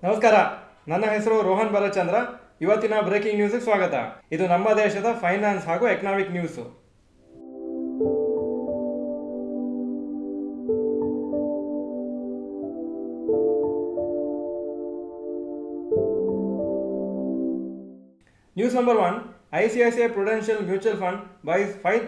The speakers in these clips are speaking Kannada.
ನಮಸ್ಕಾರ ನನ್ನ ಹೆಸರು ರೋಹನ್ ಬಾಲಚಂದ್ರ ಇವತ್ತಿನ ಬ್ರೇಕಿಂಗ್ ನ್ಯೂಸ್ಗೆ ಸ್ವಾಗತ ಇದು ನಮ್ಮ ದೇಶದ ಫೈನಾನ್ಸ್ ಹಾಗೂ economic news news number one ICICI Prudential Mutual Fund buys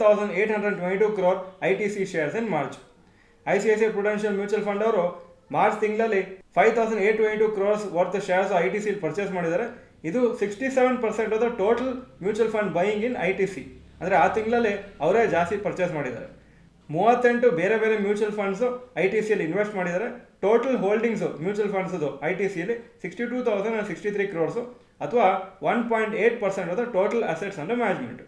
5,822 crore ITC shares in March. ICICI Prudential Mutual Fund ಅವರು ಮಾರ್ಚ್ ತಿಂಗಳಲ್ಲಿ five thousand eight twenty two crores worth shares I T C purchase ಮಾಡಿದ್ದಾರೆ ಇದು sixty seven percent of the total mutual fund buying in I T C ಅಂದರೆ ಆ ತಿಂಗಳಲ್ಲಿ ಅವರೇ ಜಾಸ್ತಿ ಪರ್ಚೇಸ್ ಮಾಡಿದ್ದಾರೆ ಮೂವತ್ತೆಂಟು ಬೇರೆ ಬೇರೆ ಮ್ಯೂಚುವಲ್ ಫಂಡ್ಸು ಐ ಟಿ ಸಿಯಲ್ಲಿ ಇನ್ವೆಸ್ಟ್ ಮಾಡಿದ್ದಾರೆ ಟೋಟಲ್ ಹೋಲ್ಡಿಂಗ್ಸು ಮ್ಯೂಚುವಲ್ ಫಂಡ್ಸದು ಐ ಟಿ ಸಿಯಲ್ಲಿ sixty two thousand and sixty three crores ಅಥವಾ one point eight percent of the total assets under management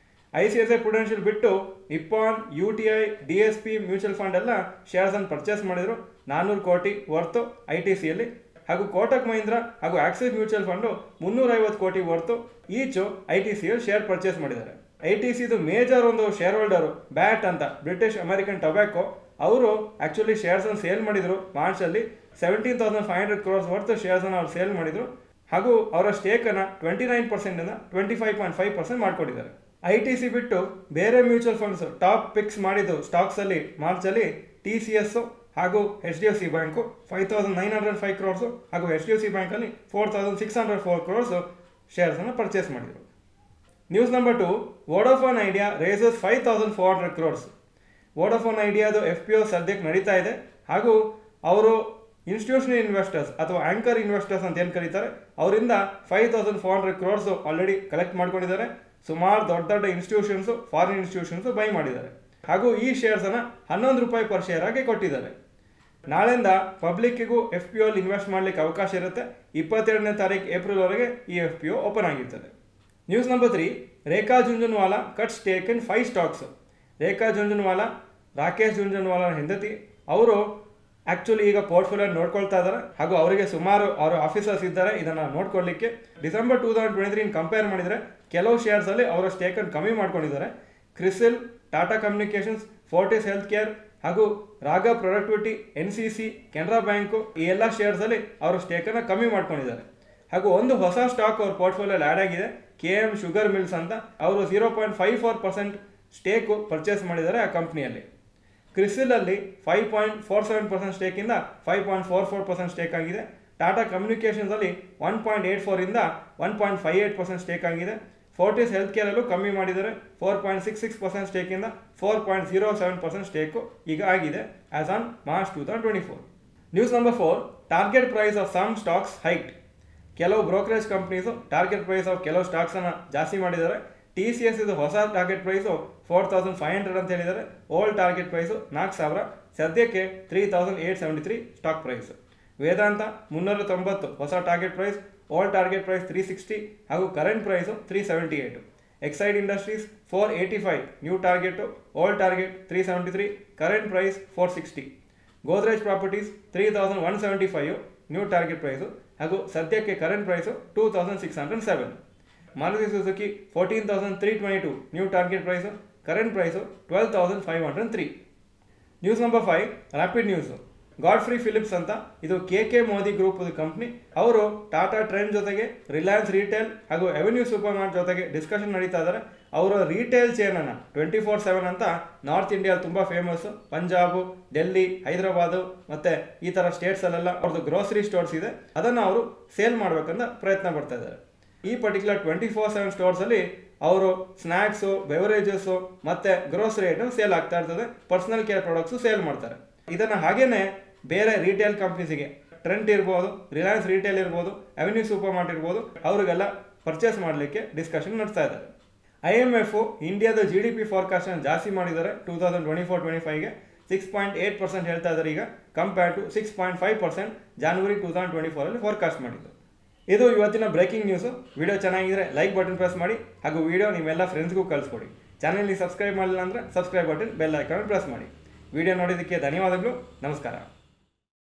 I C I Prudential ಬಿಟ್ಟು ಇಪಾನ್ U T I D S P mutual fund ಎಲ್ಲ ಶೇರ್ಸ್ ಅನ್ನು ಪರ್ಚೇಸ್ ಮಾಡಿದ್ರು ನಾನ್ನೂರು ಕೋಟಿ ವರ್ತು ಐ ಟಿ ಸಿಯಲ್ಲಿ ಹಾಗೂ ಕೋಟಕ್ ಮಹೀಂದ್ರ ಹಾಗೂ ಆಕ್ಸಿಸ್ ಮ್ಯೂಚುವಲ್ ಫಂಡು ಮುನ್ನೂರೈವತ್ತು ಕೋಟಿ ವರ್ತು ಈಚು ಐ ಟಿ ಸಿಯಲ್ಲಿ ಶೇರ್ ಪರ್ಚೇಸ್ ಮಾಡಿದ್ದಾರೆ ಐ ಟಿ ಸಿದು ಮೇಜರ್ ಒಂದು ಶೇರ್ ಹೋಲ್ಡರು ಬ್ಯಾಟ್ ಅಂತ ಬ್ರಿಟಿಷ್ ಅಮೆರಿಕನ್ ಟೊಬ್ಯಾಕೋ ಅವರು ಆ್ಯಕ್ಚುಲಿ ಶೇರ್ಸನ್ನು ಸೇಲ್ ಮಾಡಿದರು ಮಾರ್ಚಲ್ಲಿ seventeen thousand five hundred crores worth ಶೇರ್ಸನ್ನು ಅವ್ರು ಸೇಲ್ ಮಾಡಿದರು ಹಾಗೂ ಅವರ ಸ್ಟೇಕನ್ನು ಟ್ವೆಂಟಿ ನೈನ್ ಪರ್ಸೆಂಟಿಂದ twenty five point five percent ಮಾಡ್ಕೊಂಡಿದ್ದಾರೆ ಐ ಟಿ ಸಿ ಬಿಟ್ಟು ಬೇರೆ ಮ್ಯೂಚುವಲ್ ಫಂಡ್ಸ್ ಟಾಪ್ ಪಿಕ್ಸ್ ಮಾಡಿದ್ದು ಸ್ಟಾಕ್ಸಲ್ಲಿ ಮಾರ್ಚಲ್ಲಿ ಟಿ ಸಿ ಎಸ್ ಹಾಗೂ H D F C bank five thousand nine hundred five crores ಹಾಗೂ ಎಚ್ ಡಿ ಎಫ್ ಸಿ ಬ್ಯಾಂಕಲ್ಲಿ four thousand six hundred four crores ಶೇರ್ಸನ್ನು ಪರ್ಚೇಸ್ ಮಾಡಿದರು news number two Vodafone Idea raises five thousand four hundred crores Vodafone ಐಡಿಯಾದು ಎಫ್ ಪಿ ಒ ಸದ್ಯಕ್ಕೆ ನಡೀತಾ ಇದೆ ಹಾಗೂ ಅವರು ಇನ್ಸ್ಟಿಟ್ಯೂಷನಲ್ ಇನ್ವೆಸ್ಟರ್ಸ್ ಅಥವಾ ಆಂಕರ್ ಇನ್ವೆಸ್ಟರ್ಸ್ ಅಂತ ಏನು ಕರೀತಾರೆ ಅವರಿಂದ five thousand four hundred crores already collect ಮಾಡ್ಕೊಂಡಿದ್ದಾರೆ ಸುಮಾರು ದೊಡ್ಡ ದೊಡ್ಡ ಇನ್ಸ್ಟಿಟ್ಯೂಷನ್ಸು ಫಾರಿನ್ ಇನ್ಸ್ಟಿಟ್ಯೂಷನ್ಸು ಬೈ ಮಾಡಿದ್ದಾರೆ ಹಾಗೂ ಈ ಶೇರ್ಸನ್ನು ಹನ್ನೊಂದು ರೂಪಾಯಿ ಪರ್ ಶೇರ್ ಆಗಿ ಕೊಟ್ಟಿದ್ದಾರೆ ನಾಳೆಯಿಂದ ಪಬ್ಲಿಕ್ಕಿಗೂ ಎಫ್ ಪಿ ಒಲ್ಲಿ ಇನ್ವೆಸ್ಟ್ ಮಾಡಲಿಕ್ಕೆ ಅವಕಾಶ ಇರುತ್ತೆ ಇಪ್ಪತ್ತೆರಡನೇ ತಾರೀಕು ಏಪ್ರಿಲ್ವರೆಗೆ ಈ ಎಫ್ ಪಿ ಒ ಓಪನ್ ಆಗಿರ್ತದೆ news number three Rekha Jhunjhunwala cut stake in five stocks Rekha Jhunjhunwala Rakesh ಜುಂಜುನ್ವಾಲಾನ ಹೆಂಡತಿ ಅವರು ಆ್ಯಕ್ಚುಲಿ ಈಗ ಪೋರ್ಟ್ಫೋಲಿಯೋ ನೋಡ್ಕೊಳ್ತಾ ಇದ್ದಾರೆ ಹಾಗೂ ಅವರಿಗೆ ಸುಮಾರು ಅವರ ಆಫೀಸರ್ಸ್ ಇದ್ದಾರೆ ಇದನ್ನು ನೋಡ್ಕೊಳ್ಳಿಕ್ಕೆ ಡಿಸೆಂಬರ್ ಟೂ ತೌಸಂಡ್ ಟ್ವೆಂಟಿ ತ್ರೀನ ಕಂಪೇರ್ ಮಾಡಿದರೆ ಕೆಲವು ಶೇರ್ಸಲ್ಲಿ ಅವರ ಸ್ಟೇಕನ್ನು ಕಮ್ಮಿ ಮಾಡ್ಕೊಂಡಿದ್ದಾರೆ CRISIL Tata Communications Fortis Health Care ಹಾಗೂ ರಾಗ productivity N C C Canara bank ಈ ಎಲ್ಲ ಶೇರ್ಸಲ್ಲಿ ಅವರ ಸ್ಟೇಕನ್ನು ಕಮ್ಮಿ ಮಾಡ್ಕೊಂಡಿದ್ದಾರೆ ಹಾಗೂ ಒಂದು ಹೊಸ ಸ್ಟಾಕ್ ಅವ್ರ ಪೋರ್ಟ್ಫೋಲಿಯೋಲಿ ಆ್ಯಡ್ ಆಗಿದೆ ಕೆ ಎಮ್ ಶುಗರ್ ಮಿಲ್ಸ್ ಅಂತ ಅವರು zero point five four percent stake purchase ಮಾಡಿದ್ದಾರೆ ಆ ಕಂಪ್ನಿಯಲ್ಲಿ ಕ್ರಿಸಿಲಲ್ಲಿ five point four seven percent ಸ್ಟೇಕಿಂದ five point four four percent stake ಆಗಿದೆ ಟಾಟಾ ಕಮ್ಯುನಿಕೇಷನ್ಸಲ್ಲಿ ಒನ್ ಪಾಯಿಂಟ್ ಏಯ್ಟ್ ಫೋರಿಂದ one point five eight percent stake ಆಗಿದೆ ಫೋರ್ಟಿಸ್ ಹೆಲ್ತ್ ಕೇರಲ್ಲೂ ಕಮ್ಮಿ ಮಾಡಿದ್ದಾರೆ four point six six percent ಸ್ಟೇಕಿಂದ four point zero seven percent stake ಈಗ ಆಗಿದೆ as on March two thousand twenty four news number four target price of some stocks hiked ಕೆಲವು brokerage companies target price of ಕೆಲವು ಸ್ಟಾಕ್ಸನ್ನು ಜಾಸ್ತಿ ಮಾಡಿದ್ದಾರೆ ಟಿ ಸಿ ಎಸ್ ಇದು ಹೊಸ target price four thousand five hundred ಅಂತ ಹೇಳಿದ್ದಾರೆ ಓಲ್ಡ್ ಟಾರ್ಗೆಟ್ ಪ್ರೈಸು ನಾಲ್ಕು ಸಾವಿರ ಸದ್ಯಕ್ಕೆ three thousand eight seventy three stock price Vedanta ಮುನ್ನೂರ ತೊಂಬತ್ತು ಹೊಸ target price old target price three sixty ಹಾಗೂ current price three seventy eight Exide industries four eighty five new target old target three seventy three current price four sixty Godrej Properties three thousand one seventy five new target price ಹಾಗೂ ಸದ್ಯಕ್ಕೆ current price two thousand six hundred seven Maruti Suzuki fourteen thousand three twenty two new target price current price twelve thousand five hundred three news number five rapid news Godfrey Phillips ಅಂತ ಇದು K K Modi group company ಅವರು ಟಾಟಾ ಟ್ರೆಂಡ್ ಜೊತೆಗೆ ರಿಲಯನ್ಸ್ ರಿಟೇಲ್ ಹಾಗೂ ಎವೆನ್ಯೂ ಸೂಪರ್ ಮಾರ್ಟ್ ಜೊತೆಗೆ ಡಿಸ್ಕಷನ್ ನಡೀತಾ ಇದ್ದಾರೆ ಅವರ ರಿಟೇಲ್ ಚೇನನ್ನು ಟ್ವೆಂಟಿ ಫೋರ್ ಸೆವೆನ್ ಅಂತ ನಾರ್ತ್ ಇಂಡಿಯಾದಲ್ಲಿ ತುಂಬ ಫೇಮಸ್ಸು ಪಂಜಾಬು ಡೆಲ್ಲಿ ಹೈದರಾಬಾದು ಮತ್ತು ಈ ಥರ ಸ್ಟೇಟ್ಸಲ್ಲೆಲ್ಲ ಅವ್ರದ್ದು ಗ್ರೋಸರಿ ಸ್ಟೋರ್ಸ್ ಇದೆ ಅದನ್ನು ಅವರು ಸೇಲ್ ಮಾಡಬೇಕಂತ ಪ್ರಯತ್ನ ಪಡ್ತಾ ಇದ್ದಾರೆ ಈ ಪರ್ಟಿಕ್ಯುಲರ್ ಟ್ವೆಂಟಿ ಫೋರ್ ಸೆವೆನ್ ಸ್ಟೋರ್ಸಲ್ಲಿ ಅವರು ಸ್ನ್ಯಾಕ್ಸು ಬೆವರೇಜಸ್ಸು ಮತ್ತು ಗ್ರೋಸರಿ ಐಟಮ್ ಸೇಲ್ ಆಗ್ತಾ ಇರ್ತದೆ ಪರ್ಸನಲ್ ಕೇರ್ ಪ್ರಾಡಕ್ಟ್ಸು ಸೇಲ್ ಮಾಡ್ತಾರೆ ಇದನ್ನು ಹಾಗೇನೆ ಬೇರೆ ರಿಟೇಲ್ ಕಂಪ್ನೀಸಿಗೆ ಟ್ರೆಂಟ್ ಇರ್ಬೋದು ರಿಲಯನ್ಸ್ ರಿಟೇಲ್ ಇರ್ಬೋದು ಅವೆನ್ಯೂ ಸೂಪರ್ ಮಾರ್ಟ್ ಇರ್ಬೋದು ಅವರಿಗೆಲ್ಲ ಪರ್ಚೇಸ್ ಮಾಡಲಿಕ್ಕೆ ಡಿಸ್ಕಷನ್ ನಡೆಸ್ತಾ ಇದ್ದಾರೆ ಐ ಎಮ್ ಎಫ್ ಇಂಡಿಯಾದ ಜಿ ಡಿ ಪಿ ಫಾರ್ಕಾಸ್ಟನ್ನು ಜಾಸ್ತಿ ಮಾಡಿದ್ದಾರೆ two thousand twenty four twenty ಫೈವ್ಗೆ ಸಿಕ್ಸ್ ಪಾಯಿಂಟ್ ಏಯ್ಟ್ ಪರ್ಸೆಂಟ್ ಹೇಳ್ತಾ ಇದ್ದಾರೆ ಈಗ compare to six point five percent January two thousand twenty ಫೋರಲ್ಲಿ ಫಾರ್ಕಾಸ್ಟ್ ಮಾಡಿದ್ದು ಇದು ಇವತ್ತಿನ ಬ್ರೇಕಿಂಗ್ ನ್ಯೂಸು ವಿಡಿಯೋ ಚೆನ್ನಾಗಿದ್ರೆ ಲೈಕ್ ಬಟನ್ ಪ್ರೆಸ್ ಮಾಡಿ ಹಾಗೂ ವಿಡಿಯೋ ನಿಮ್ಮೆಲ್ಲ ಫ್ರೆಂಡ್ಸ್ಗೂ ಕಳಿಸ್ಕೊಡಿ ಚಾನಲ್ಗೆ ಸಬ್ಸ್ಕ್ರೈಬ್ ಮಾಡಲಿಲ್ಲ ಅಂದರೆ subscribe button bell icon press ಮಾಡಿ ವಿಡಿಯೋ ನೋಡಿದ್ದಕ್ಕೆ ಧನ್ಯವಾದಗಳು ನಮಸ್ಕಾರ